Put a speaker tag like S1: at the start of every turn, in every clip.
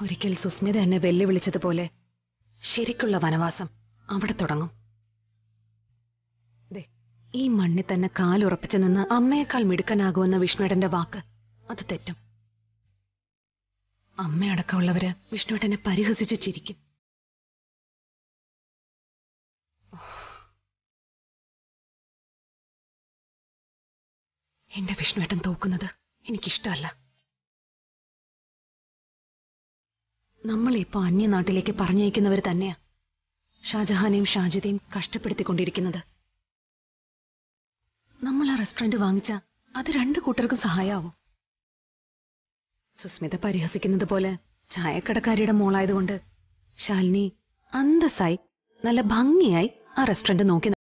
S1: ഒരിക്കൽ സുസ്മിത എന്നെ വെല്ലുവിളിച്ചതുപോലെ ശരിക്കുള്ള വനവാസം അവിടെ തുടങ്ങും ദേ, ഈ മണ്ണിൽ തന്നെ കാലുറപ്പിച്ചു നിന്ന് അമ്മയേക്കാൾ മിടുക്കനാകുമെന്ന വിഷ്ണുവേട്ടന്റെ വാക്ക് അത് തെറ്റും അമ്മയടക്കമുള്ളവര് വിഷ്ണുവേട്ടനെ പരിഹസിച്ച് ചിരിക്കും എന്റെ വിഷ്ണുവേട്ടൻ തോക്കുന്നത് എനിക്കിഷ്ടമല്ല നമ്മളിപ്പോ അന്യനാട്ടിലേക്ക് പറഞ്ഞയക്കുന്നവർ തന്നെയാ ഷാജഹാനെയും ഷാജിദയും കഷ്ടപ്പെടുത്തിക്കൊണ്ടിരിക്കുന്നത് നമ്മൾ ആ റെസ്റ്റോറന്റ് വാങ്ങിച്ച അത് രണ്ടു കൂട്ടർക്കും സഹായാവും സുസ്മിത പരിഹസിക്കുന്നത് പോലെ ചായക്കടക്കാരിയുടെ മോളായതുകൊണ്ട് ശാലിനി അന്തസ്സായി നല്ല ഭംഗിയായി ആ റെസ്റ്റോറന്റ് നോക്കി ന-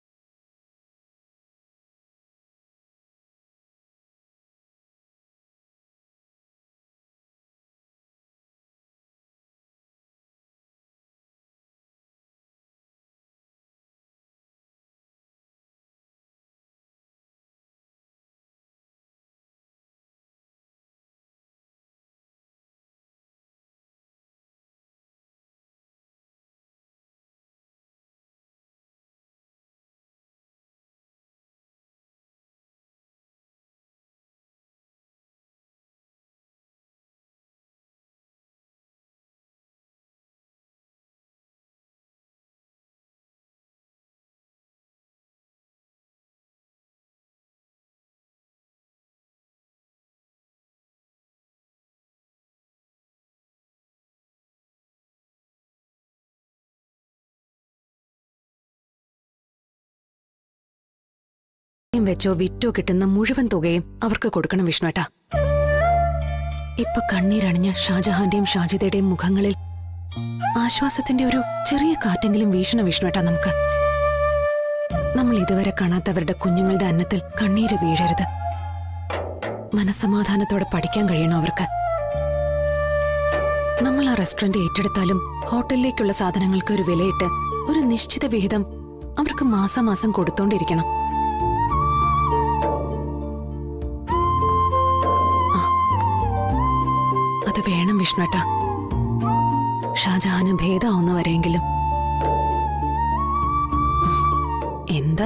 S1: യും വെച്ചോ വിറ്റോ കിട്ടുന്ന മുഴുവൻ തുകയും അവർക്ക് കൊടുക്കണം വിഷ്ണുവേട്ട ഇപ്പൊ കണ്ണീരണിഞ്ഞ ഷാജഹാന്റെയും ഷാജിദയുടെയും മുഖങ്ങളിൽ ആശ്വാസത്തിന്റെ ഒരു ചെറിയ കാറ്റെങ്കിലും വീശണ വിഷ്ണുവേട്ട നമുക്ക് നമ്മൾ ഇതുവരെ കാണാത്തവരുടെ കുഞ്ഞുങ്ങളുടെ അന്നത്തിൽ കണ്ണീര് വീഴരുത് മനസമാധാനത്തോടെ പഠിക്കാൻ കഴിയണം അവർക്ക് നമ്മൾ ആ റെസ്റ്റോറന്റ് ഏറ്റെടുത്താലും ഹോട്ടലിലേക്കുള്ള സാധനങ്ങൾക്ക് ഒരു വിലയിട്ട് ഒരു നിശ്ചിത വിഹിതം അവർക്ക് മാസം മാസം കൊടുത്തോണ്ടിരിക്കണം അത് വേണം വിഷ്ണുട്ട ഷാജഹാന് ഭേദമാവുന്നവരെങ്കിലും ഉം. എന്താ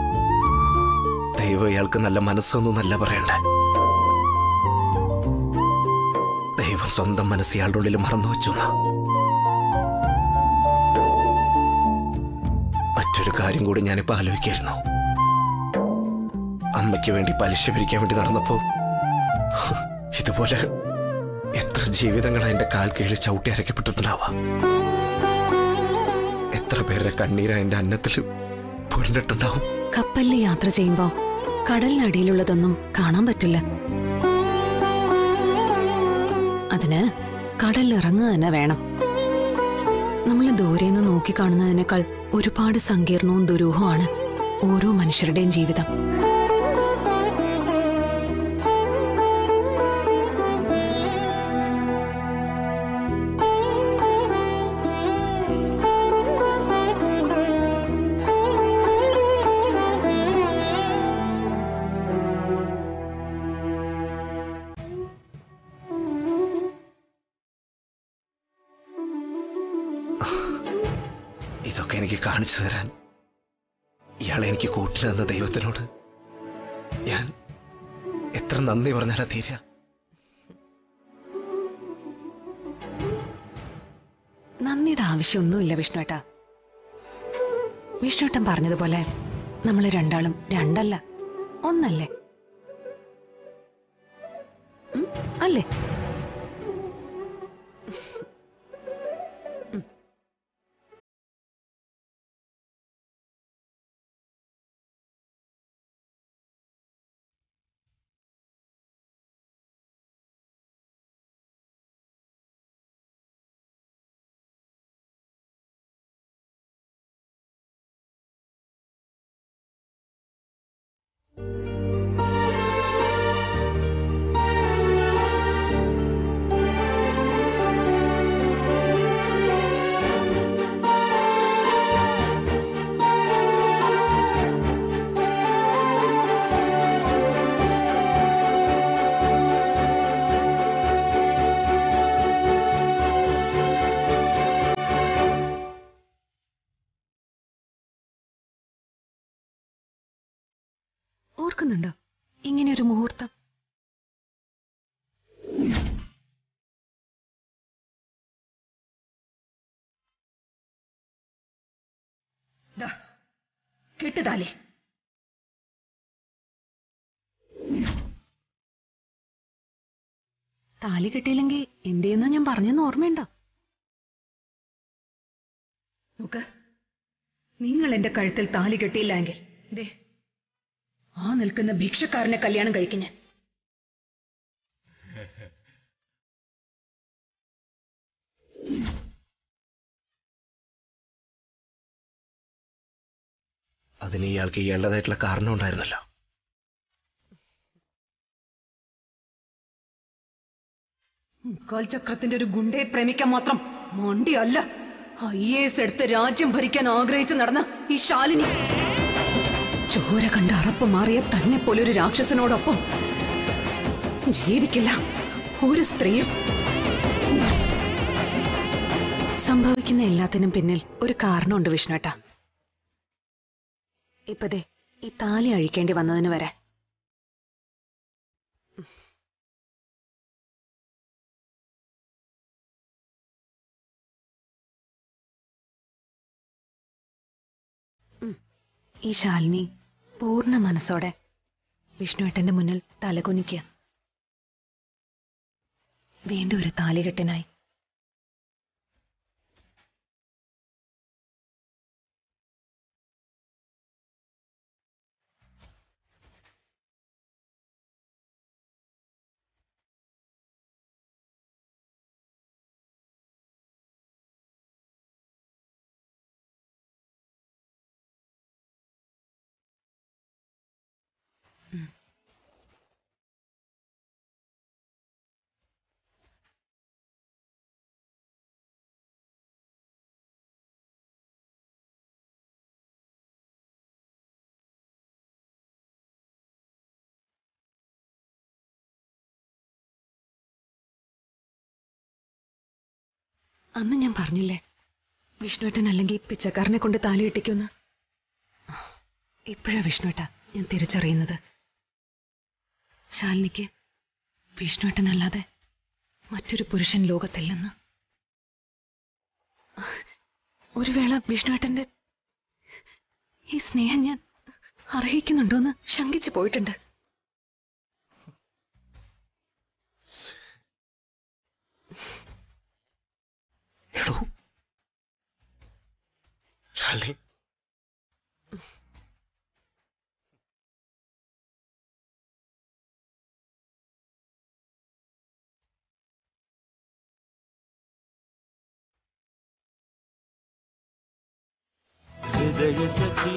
S2: ദൈവം ഇയാൾക്ക് നല്ല മനസ്സൊന്നുമല്ല പറയണ്ടേ ദൈവം സ്വന്തം മനസ്സ് ഇയാളുടെ ഉള്ളിൽ മറന്നു വെച്ചു എന്നാ. മറ്റൊരു കാര്യം കൂടി ഞാനിപ്പോ ആലോചിക്കായിരുന്നു അമ്മയ്ക്ക് വേണ്ടി പലിശ പിരിക്കാൻ വേണ്ടി നടന്നപ്പോ ഇതുപോലെ എത്ര ജീവിതങ്ങളാ എന്റെ കാൽ കീഴിൽ ചവിട്ടി അരയ്ക്കപ്പെട്ടിട്ടുണ്ടാവാം എത്ര പേരുടെ കണ്ണീരാ എന്റെ അന്നത്തിൽ പുരണ്ടിട്ടുണ്ടാവും
S1: കപ്പലിൽ യാത്ര ചെയ്യുമ്പോ കടലിനടിയിലുള്ളതൊന്നും കാണാൻ പറ്റില്ല അതിന് കടലിൽ ഇറങ്ങുക തന്നെ വേണം നമ്മൾ ദൂരെന്ന് നോക്കിക്കാണുന്നതിനേക്കാൾ ഒരുപാട് സങ്കീർണവും ദുരൂഹമാണ് ഓരോ മനുഷ്യരുടെയും ജീവിതം
S2: ഇതൊക്കെ എനിക്ക് കാണിച്ചു തരാൻ ഇയാളെ എനിക്ക് കൂട്ടിരുന്ന ദൈവത്തിനോട് ഞാൻ എത്ര നന്ദി പറഞ്ഞാലാ തീരാ
S1: നന്ദിയുടെ ആവശ്യമൊന്നുമില്ല വിഷ്ണുവേട്ട വിഷ്ണുവേട്ടൻ പറഞ്ഞതുപോലെ നമ്മൾ രണ്ടാളും രണ്ടല്ല ഒന്നല്ലേ ഉം, അല്ലേ ഓർക്കുന്നുണ്ടോ ഇങ്ങനെ ഒരു മുഹൂർത്തം
S3: ദാ, കെട്ട് താലി
S1: താലി കിട്ടിയില്ലെങ്കിൽ എന്ത് ചെയ്യുന്ന ഞാൻ പറഞ്ഞെന്ന് ഓർമ്മയുണ്ടോ
S3: നോക്ക് നിങ്ങൾ എന്റെ കഴുത്തിൽ താലി കെട്ടിയില്ല എങ്കിൽ ദേ ആ നിൽക്കുന്ന ഭിക്ഷക്കാരനെ കല്യാണം കഴിക്കും ഞാൻ
S2: അതിന് ഇയാൾക്ക് ഇയാളുടേതായിട്ടുള്ള കാരണം ഉണ്ടായിരുന്നല്ലോ
S3: മുക്കാൽ ചക്രത്തിന്റെ ഒരു ഗുണ്ടയെ പ്രേമിക്കാൻ മാത്രം മണ്ടിയല്ല ഐ എ എസ് എടുത്ത് രാജ്യം ഭരിക്കാൻ ആഗ്രഹിച്ചു നടന്ന ഈ ശാലിനി
S1: ചോര കണ്ട് അറപ്പ് മാറിയ തന്നെ പോലൊരു രാക്ഷസനോടൊപ്പം ജീവിക്കില്ല ഒരു സ്ത്രീയും സംഭവിക്കുന്ന എല്ലാത്തിനും പിന്നിൽ ഒരു കാരണമുണ്ട് വിഷ്ണുട്ട ഇപ്പതേ ഈ താലി അഴിക്കേണ്ടി വന്നതിന് വരെ ഉം. ഈ ശാലിനി പൂർണ്ണ മനസ്സോടെ വിഷ്ണുവേട്ടന്റെ മുന്നിൽ തലകുനിക്കുക വീണ്ടും ഒരു താലികെട്ടിനായി അന്ന് ഞാൻ പറഞ്ഞില്ലേ വിഷ്ണുവേട്ടൻ അല്ലെങ്കിൽ പിച്ചക്കാരനെ കൊണ്ട് താലി ഇട്ടിക്കുമെന്ന് ഇപ്പോഴാ വിഷ്ണുവേട്ട ഞാൻ തിരിച്ചറിയുന്നത് ശാലിനിക്ക് വിഷ്ണുവേട്ടനല്ലാതെ മറ്റൊരു പുരുഷൻ ലോകത്തില്ലെന്ന് ഒരു വേള വിഷ്ണുവേട്ടന്റെ ഈ സ്നേഹം ഞാൻ അർഹിക്കുന്നുണ്ടോന്ന് ശങ്കിച്ചു പോയിട്ടുണ്ട്
S2: എടോ ശാലിനി
S4: ഹൃദയ സഖി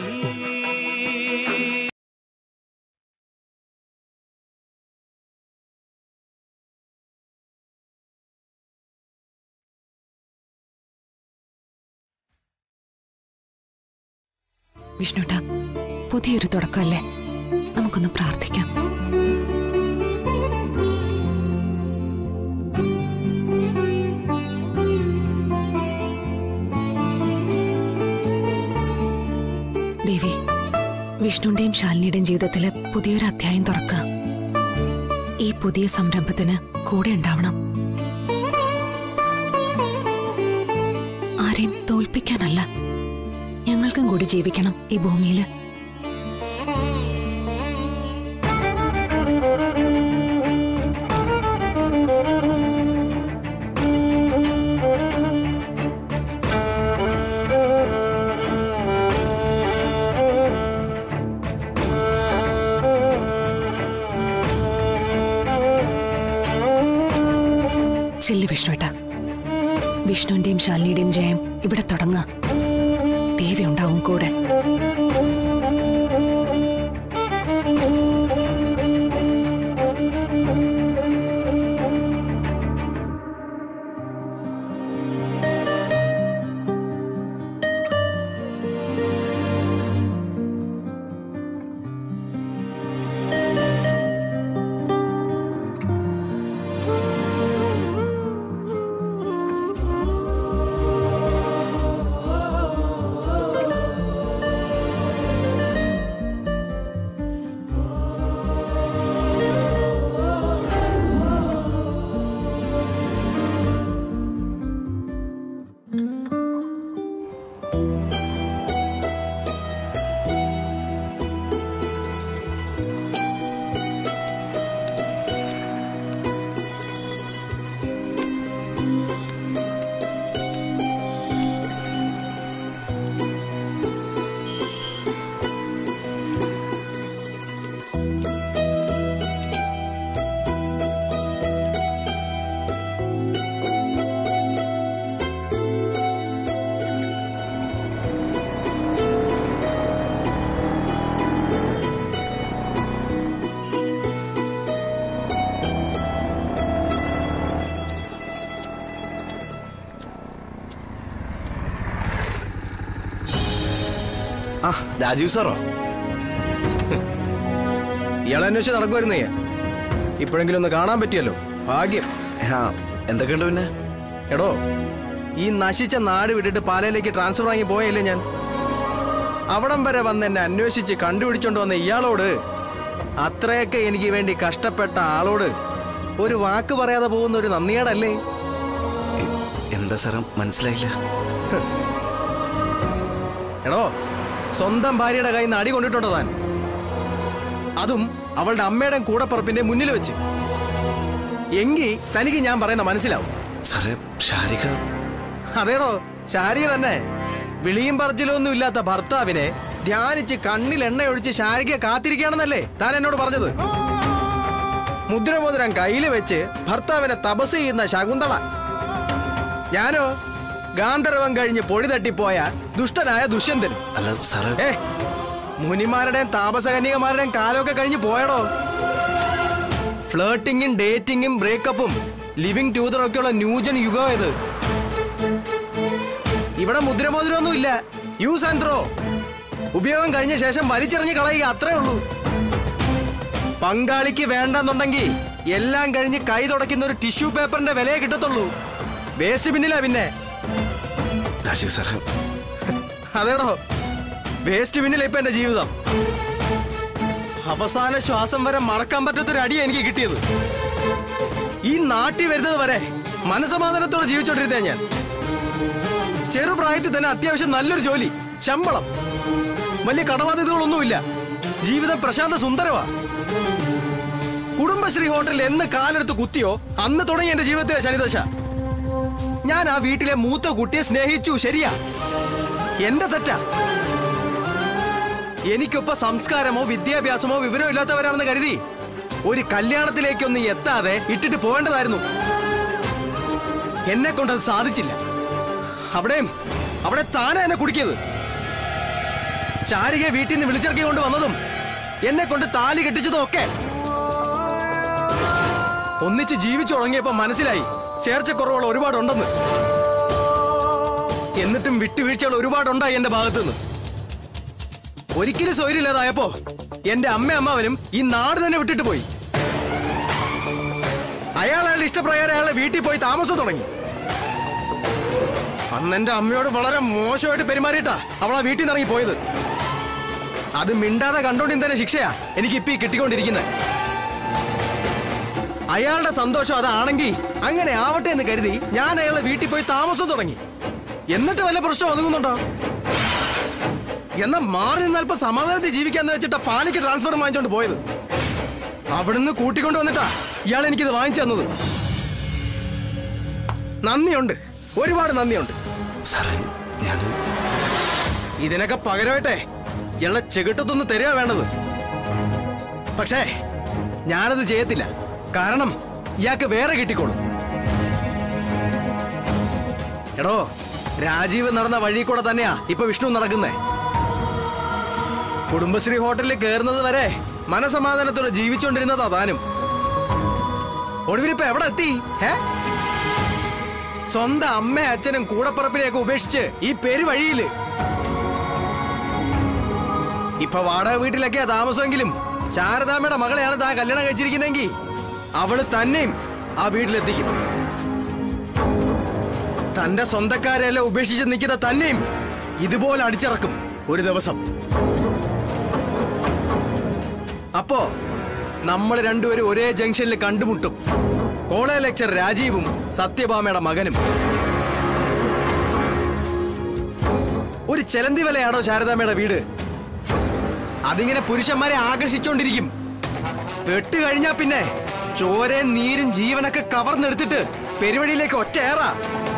S1: വിഷ്ണുട്ട പുതിയൊരു തുടക്കമല്ലേ നമുക്കൊന്ന് പ്രാർത്ഥിക്കാം ദേവി വിഷ്ണുവിന്റെയും ശാലിനിയുടെയും ജീവിതത്തില് പുതിയൊരു അധ്യായം തുറക്കുക ഈ പുതിയ സംരംഭത്തിന് കൂടെ ഉണ്ടാവണം ആരെയും തോൽപ്പിക്കാനല്ല ഞങ്ങൾക്കും കൂടി ജീവിക്കണം ഈ ഭൂമിയില് ചെല്ലി വിഷ്ണുവേട്ട വിഷ്ണുവിന്റെയും ശാലിനിയുടെയും ജയം ഇവിടെ തുടങ്ങുക ദേവി ഉണ്ടാവും കൂടെ
S5: ആ രാജീവ് സാറോ
S6: ഇയാളെ അന്വേഷിച്ച് നടക്കുമായിരുന്നേ ഇപ്പോഴെങ്കിലും ഒന്ന് കാണാൻ പറ്റിയല്ലോ ഭാഗ്യം
S5: ആ എന്തൊക്കെയുണ്ട് പിന്നെ
S6: എടോ ഈ നശിച്ച നാട് വിട്ടിട്ട് പാലയിലേക്ക് ട്രാൻസ്ഫർ വാങ്ങി പോയല്ലേ ഞാൻ അവിടം വരെ വന്ന് എന്നെ അന്വേഷിച്ച് കണ്ടുപിടിച്ചോണ്ട് വന്ന ഇയാളോട് അത്രയൊക്കെ എനിക്ക് വേണ്ടി കഷ്ടപ്പെട്ട ആളോട് ഒരു വാക്ക് പറയാതെ പോകുന്ന ഒരു നന്ദിയേടല്ലേ
S5: എ- എന്താ സാറേ മനസ്സിലായില്ല
S6: എടോ സ്വന്തം ഭാര്യയുടെ കയ്യിൽ നിന്ന് അടി കൊണ്ടിട്ടുണ്ടോ താൻ അതും അവളുടെ അമ്മയുടെ കൂടപ്പറപ്പിന്റെ മുന്നിൽ വെച്ച് എങ്കിൽ തനിക്ക് ഞാൻ പറയുന്ന മനസ്സിലാവും
S5: സാറേ ഷാരിക
S6: അതേടോ ശാരിക തന്നെ വിളിയും പറച്ചിലൊന്നും ഇല്ലാത്ത ഭർത്താവിനെ ധ്യാനിച്ച് കണ്ണിൽ എണ്ണയൊഴിച്ച് ശാരിക കാത്തിരിക്കുകയാണെന്നല്ലേ താൻ എന്നോട് പറഞ്ഞത് മുദ്രമോതിരം കയ്യിൽ വെച്ച് ഭർത്താവിനെ തപസ് ചെയ്യുന്ന ശകുന്തള ഞാനോ ഗാന്ധർവം കഴിഞ്ഞ് പൊടി തട്ടിപ്പോയ ദുഷ്ടനായ ദുഷ്യന്തൻ
S5: അല്ല സാറേ
S6: ഏ മുനിമാരുടെയും താപസകന്യകമാരുടെയും കാലമൊക്കെ കഴിഞ്ഞ് പോയടോ ഫ്ലേട്ടിങ്ങും ഡേറ്റിങ്ങും ബ്രേക്കപ്പും ലിവിങ് ട്യൂതറും ഒക്കെയുള്ള ന്യൂജൻ യുഗം ഇത് ഇവിടെ മുദ്രമോതിരമൊന്നും ഇല്ല യൂസ് ആൻഡ് ത്രോ ഉപയോഗം കഴിഞ്ഞ ശേഷം വലിച്ചെറിഞ്ഞ് കളയുക അത്രേ ഉള്ളൂ പങ്കാളിക്ക് വേണ്ടെന്നുണ്ടെങ്കിൽ എല്ലാം കഴിഞ്ഞ് കൈ തുടയ്ക്കുന്ന ഒരു ടിഷ്യൂ പേപ്പറിന്റെ വിലയെ കിട്ടത്തുള്ളൂ വേസ്റ്റ് പിന്നില്ല പിന്നെ
S5: രാജീവ് സാറേ
S6: അതേടോ വേസ്റ്റ് പിന്നിൽ ഇപ്പൊ എന്റെ ജീവിതം അവസാന ശ്വാസം വരെ മറക്കാൻ പറ്റാത്തൊരു അടിയാ എനിക്ക് കിട്ടിയത് ഈ നാട്ടിൽ വരുന്നത് വരെ മനസമാധാനത്തോടെ ജീവിച്ചോണ്ടിരുന്നേ ഞാൻ ചെറുപ്രായത്തിൽ തന്നെ അത്യാവശ്യം നല്ലൊരു ജോലി ശമ്പളം വലിയ കടബാധ്യതകളൊന്നുമില്ല ജീവിതം പ്രശാന്ത സുന്ദരമാ കുടുംബശ്രീ ഹോട്ടലിൽ എന്ന് കാലെടുത്ത് കുത്തിയോ അന്ന് തുടങ്ങി എന്റെ ജീവിതത്തിലെ ശനിദശ ഞാൻ ആ വീട്ടിലെ മൂത്ത കുട്ടിയെ സ്നേഹിച്ചു ശരിയാ എന്റെ തെറ്റാ എനിക്കൊപ്പം സംസ്കാരമോ വിദ്യാഭ്യാസമോ വിവരമോ ഇല്ലാത്തവരാണെന്ന് കരുതി ഒരു കല്യാണത്തിലേക്കൊന്നും എത്താതെ ഇട്ടിട്ട് പോകേണ്ടതായിരുന്നു എന്നെ കൊണ്ടത് സാധിച്ചില്ല അവിടെയും അവിടെ താനാ എന്നെ കുടിക്കിയത് ചാരികയെ വീട്ടിൽ നിന്ന് വിളിച്ചിറക്കി കൊണ്ട് വന്നതും എന്നെ കൊണ്ട് താലി കെട്ടിച്ചതും ഒക്കെ ഒന്നിച്ച് ജീവിച്ചു തുടങ്ങിയപ്പോ മനസ്സിലായി ചേർച്ചക്കുറവുകൾ ഒരുപാടുണ്ടെന്ന് എന്നിട്ടും വിട്ടുവീഴ്ചകൾ ഒരുപാടുണ്ടായി എന്റെ ഭാഗത്തുനിന്ന് ഒരിക്കലും സ്വൈര്യമില്ലാതായപ്പോ എന്റെ അമ്മ അമ്മാവനും ഈ നാട് തന്നെ വിട്ടിട്ട് പോയി അയാൾ അയാളുടെ ഇഷ്ടപ്രകാരം അയാളെ വീട്ടിൽ പോയി താമസം തുടങ്ങി അന്ന് എന്റെ അമ്മയോട് വളരെ മോശമായിട്ട് പെരുമാറിയിട്ടാ അവൾ ആ വീട്ടിൽ നിന്ന് ഇറങ്ങി പോയത് അത് മിണ്ടാതെ കണ്ടോണ്ടിരുന്ന ശിക്ഷയാ എനിക്ക് ഇപ്പൊ ഈ കിട്ടിക്കൊണ്ടിരിക്കുന്നത് അയാളുടെ സന്തോഷം അതാണെങ്കിൽ അങ്ങനെ ആവട്ടെ എന്ന് കരുതി ഞാൻ അയാളെ വീട്ടിൽ പോയി താമസം തുടങ്ങി എന്നിട്ട് വല്ല പ്രശ്നം ഒതുങ്ങുന്നുണ്ടോ എന്നാ മാറി നിന്നൽപ്പം സമാധാനത്തിൽ ജീവിക്കാന്ന് വെച്ചിട്ടാ പാലിക്ക് ട്രാൻസ്ഫർ വാങ്ങിച്ചോണ്ട് പോയത് അവിടുന്ന് കൂട്ടിക്കൊണ്ട് വന്നിട്ടാ ഇയാൾ എനിക്കിത് വാങ്ങിച്ചു തന്നത് നന്ദിയുണ്ട് ഒരുപാട് നന്ദിയുണ്ട്
S5: സാറേ ഞാൻ
S6: ഇതിനൊക്കെ പകരമായിട്ടെ ഇയാളെ ചെകിട്ടത്തൊന്ന് തരിക വേണ്ടത് പക്ഷേ ഞാനത് ചെയ്യത്തില്ല കാരണം ഇയാൾക്ക് വേറെ കിട്ടിക്കോളും എടോ രാജീവ് നടന്ന വഴി കൂടെ തന്നെയാ ഇപ്പൊ വിഷ്ണു നടക്കുന്നേ കുടുംബശ്രീ ഹോട്ടലിൽ കയറുന്നത് വരെ മനസമാധാനത്തോടെ ജീവിച്ചോണ്ടിരുന്നതാ താനും ഒടുവിലിപ്പോ എവിടെ എത്തി ഏ സ്വന്തം അമ്മ അച്ഛനും കൂടപ്പറപ്പിനെയൊക്കെ ഉപേക്ഷിച്ച് ഈ പെരുവഴിയില് ഇപ്പൊ വാടക വീട്ടിലൊക്കെയാ താമസമെങ്കിലും ശാരദാമ്മയുടെ മകളെയാണ് താൻ കല്യാണം കഴിച്ചിരിക്കുന്നെങ്കിൽ അവള് തന്നെയും ആ വീട്ടിലെത്തിക്കും തന്റെ സ്വന്തക്കാരെല്ലാം ഉപേക്ഷിച്ച് നിൽക്കുന്ന തന്നെയും ഇതുപോലെ അടിച്ചിറക്കും ഒരു ദിവസം അപ്പോ നമ്മൾ രണ്ടുപേരും ഒരേ ജംഗ്ഷനിൽ കണ്ടുമുട്ടും കോളേജ് ലെക്ചർ രാജീവും സത്യഭാമയുടെ മകനും ഒരു ചെലന്തി വലയാണോ ശാരദാമ്മയുടെ വീട് അതിങ്ങനെ പുരുഷന്മാരെ ആകർഷിച്ചോണ്ടിരിക്കും വെട്ട് കഴിഞ്ഞാ പിന്നെ ചോരയും നീരും ജീവനൊക്കെ കവർന്നെടുത്തിട്ട് പെരുവഴിയിലേക്ക് ഒറ്റയേറാ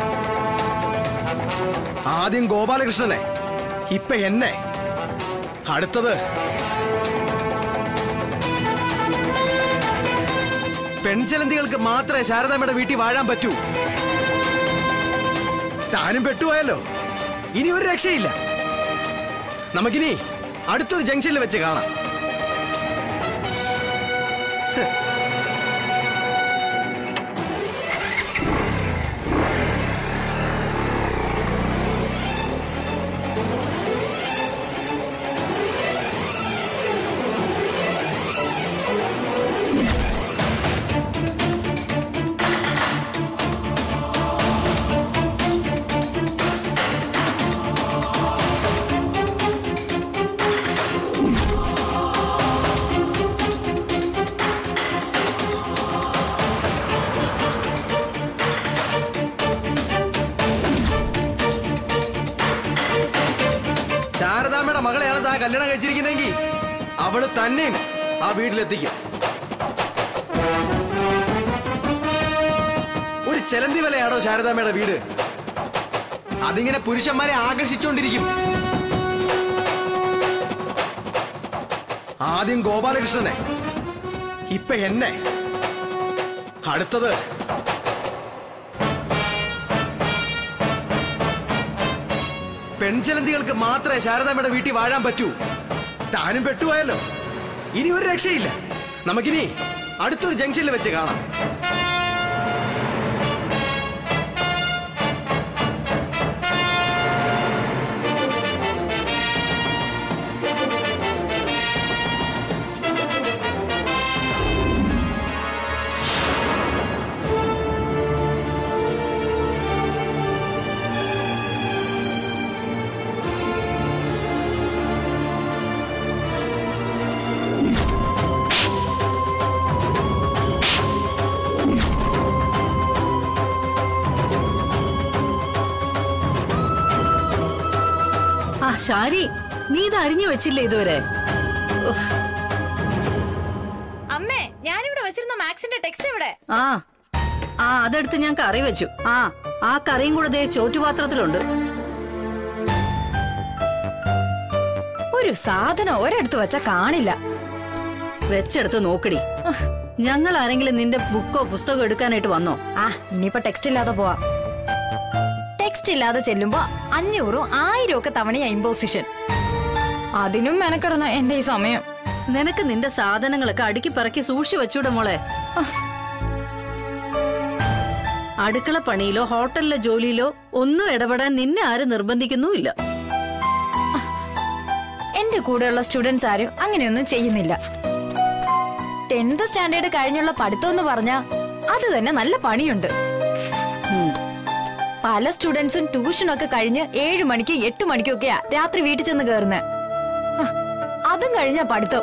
S6: ആദ്യം ഗോപാലകൃഷ്ണനെ ഇപ്പൊ എന്നെ അടുത്തത് പെൺചലന്തികൾക്ക് മാത്രമേ ശാരദാമ്മയുടെ വീട്ടിൽ വാഴാൻ പറ്റൂ താനും പെട്ടുപോയല്ലോ ഇനി ഒരു രക്ഷയില്ല നമുക്കിനി അടുത്തൊരു ജംഗ്ഷനിൽ വെച്ച് കാണാം കല്യാണം കഴിച്ചിരിക്കുന്നെങ്കിൽ അവള് തന്നെയും ആ വീട്ടിലെത്തിക്കും ഒരു ചെലന്തി വിലയാണോ ശാരദാമ്മയുടെ വീട് അതിങ്ങനെ പുരുഷന്മാരെ ആകർഷിച്ചുകൊണ്ടിരിക്കും ആദ്യം ഗോപാലകൃഷ്ണനെ ഇപ്പൊ എന്നെ അടുത്തത് പെൺചലന്തികൾക്ക് മാത്രമേ ശാരദാമ്മയുടെ വീട്ടിൽ വാഴാൻ പറ്റൂ താനും പെട്ടുപോയല്ലോ ഇനി ഒരു രക്ഷയില്ല നമുക്കിനി അടുത്തൊരു ജംഗ്ഷനിൽ വെച്ച് കാണാം
S7: ആ ഷാരി നീ ഇത് അരിഞ്ഞു വെച്ചില്ലേ ഇതുവരെ
S8: അമ്മേ ഞാനിവിടെ വെച്ചിരുന്ന മാക്സിന്റെ ടെക്സ്റ്റ് എവിടെ
S7: ആ ആ അതെടുത്ത് ഞാൻ കറി വെച്ചു ആ ആ കറിയും കൂടെ ദേ ചോറ്റുപാത്രത്തിലുണ്ട്
S8: ഒരു സാധനം ഒരിടത്ത് വെച്ച കാണില്ല
S7: വെച്ചെടുത്ത് നോക്കടി ഞങ്ങൾ ആരെങ്കിലും നിന്റെ ബുക്കോ പുസ്തകമോ എടുക്കാനായിട്ട് വന്നോ
S8: ആ ഇനിയിപ്പോ ടെക്സ്റ്റ് ഇല്ലാതെ പോവാ ടെക്സ്റ്റ് ഇല്ലാതെ ചെല്ലുമ്പോ അഞ്ഞൂറും ആയിരം ഒക്കെ തവണയാ ഇമ്പോസിഷൻ അതിനും മെനക്കെടണം എന്റെ ഈ സമയം
S7: നിനക്ക് നിന്റെ സാധനങ്ങളൊക്കെ അടുക്കി പറക്കി സൂക്ഷിച്ചു വെച്ചൂടെ മോളെ അടുക്കള പണിയിലോ ഹോട്ടലിലെ ജോലിയിലോ ഒന്നും ഇടപെടാൻ നിന്നെ ആരും നിർബന്ധിക്കുന്നുമില്ല
S8: എന്റെ കൂടെയുള്ള സ്റ്റുഡൻസ് ആരും അങ്ങനെയൊന്നും ചെയ്യുന്നില്ല ടെൻത്ത് സ്റ്റാൻഡേർഡ് കഴിഞ്ഞുള്ള പഠിത്തം എന്ന് പറഞ്ഞാ അത് തന്നെ നല്ല പണിയുണ്ട്
S7: ഉം.
S8: പല സ്റ്റുഡൻസും ട്യൂഷനൊക്കെ കഴിഞ്ഞ് ഏഴു മണിക്ക് എട്ട് മണിക്കൊക്കെയാ രാത്രി വീട്ടിൽ ചെന്ന് കയറുന്നത് അതും കഴിഞ്ഞ പഠിത്തം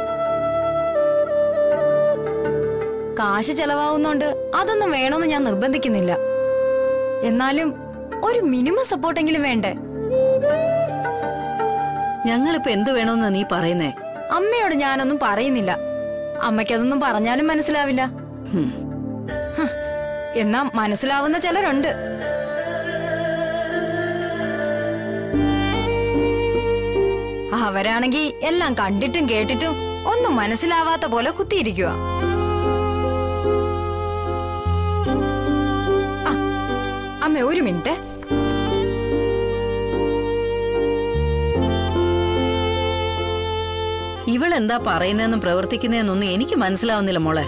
S8: കാശ് ചെലവാവുന്നോണ്ട് അതൊന്നും വേണമെന്ന് ഞാൻ നിർബന്ധിക്കുന്നില്ല എന്നാലും ഒരു മിനിമം സപ്പോർട്ടെങ്കിലും വേണ്ടേ
S7: ഞങ്ങളിപ്പോ എന്തു വേണമെന്നാ നീ പറയുന്നേ
S8: അമ്മയോട് ഞാനൊന്നും പറയുന്നില്ല അമ്മയ്ക്കതൊന്നും പറഞ്ഞാലും മനസ്സിലാവില്ല
S7: ഹും.
S8: ഹ്, എന്നാ മനസ്സിലാവുന്ന ചിലരുണ്ട് അവരാണെങ്കി എല്ലാം കണ്ടിട്ടും കേട്ടിട്ടും ഒന്നും മനസ്സിലാവാത്ത പോലെ കുത്തിയിരിക്കുക അമ്മ ഒരു മിനിറ്റ്
S7: ഇവളെന്താ പറയുന്നതെന്നും പ്രവർത്തിക്കുന്നതെന്നൊന്നും എനിക്ക് മനസ്സിലാവുന്നില്ല മോളെ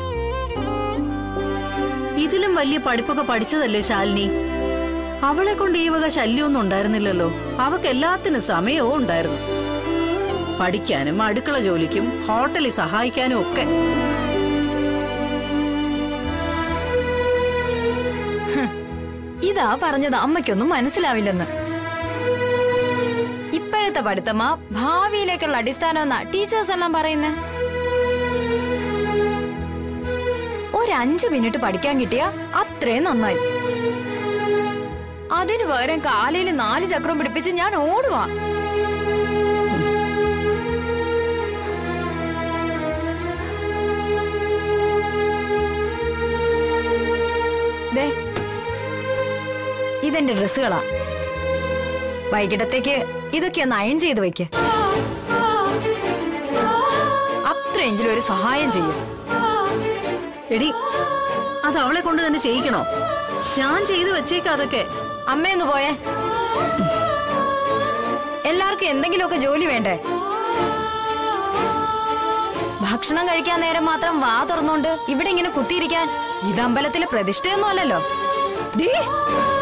S7: ഇതിലും വലിയ പഠിപ്പൊക്കെ പഠിച്ചതല്ലേ ശാലിനി അവളെ കൊണ്ട് ഈ വക ശല്യമൊന്നും ഉണ്ടായിരുന്നില്ലല്ലോ അവക്ക് എല്ലാത്തിനും സമയവും ഉണ്ടായിരുന്നു പഠിക്കാനും അടുക്കള ജോലിക്കും ഹോട്ടലിൽ സഹായിക്കാനും ഒക്കെ
S8: ഇതാ പറഞ്ഞത് അമ്മയ്ക്കൊന്നും മനസ്സിലാവില്ലെന്ന് ഇപ്പോഴത്തെ പഠിത്തമാ ഭാവിയിലേക്കുള്ള അടിസ്ഥാനം എന്നാ ടീച്ചേഴ്സ് എല്ലാം പറയുന്നേ ഒരു അഞ്ചു മിനിറ്റ് പഠിക്കാൻ കിട്ടിയ അത്രയും നന്നായി അതിനു പകരം കാലയിൽ നാല് ചക്രം പിടിപ്പിച്ച് ഞാൻ ഓടുവാ ദേ, ഇതെന്റെ ഡ്രസ്സുകളാ വൈകിട്ടത്തേക്ക് ഇതൊക്കെ ഒന്ന് അയൺ ചെയ്ത് വെക്ക് അത്രയെങ്കിലും ഒരു സഹായം ചെയ്യും
S7: എടി അത് അവളെ കൊണ്ട് തന്നെ ചെയ്യിക്കണോ ഞാൻ ചെയ്തു വെച്ചേക്കാം അതൊക്കെ
S8: അമ്മയൊന്ന് പോയേ എല്ലാവർക്കും എന്തെങ്കിലുമൊക്കെ ജോലി വേണ്ടേ ഭക്ഷണം കഴിക്കാൻ നേരം മാത്രം വാ തുറന്നോണ്ട് ഇവിടെ ഇങ്ങനെ കുത്തിയിരിക്കാൻ ഇത് അമ്പലത്തിലെ പ്രതിഷ്ഠയൊന്നും അല്ലല്ലോ
S7: ഡീ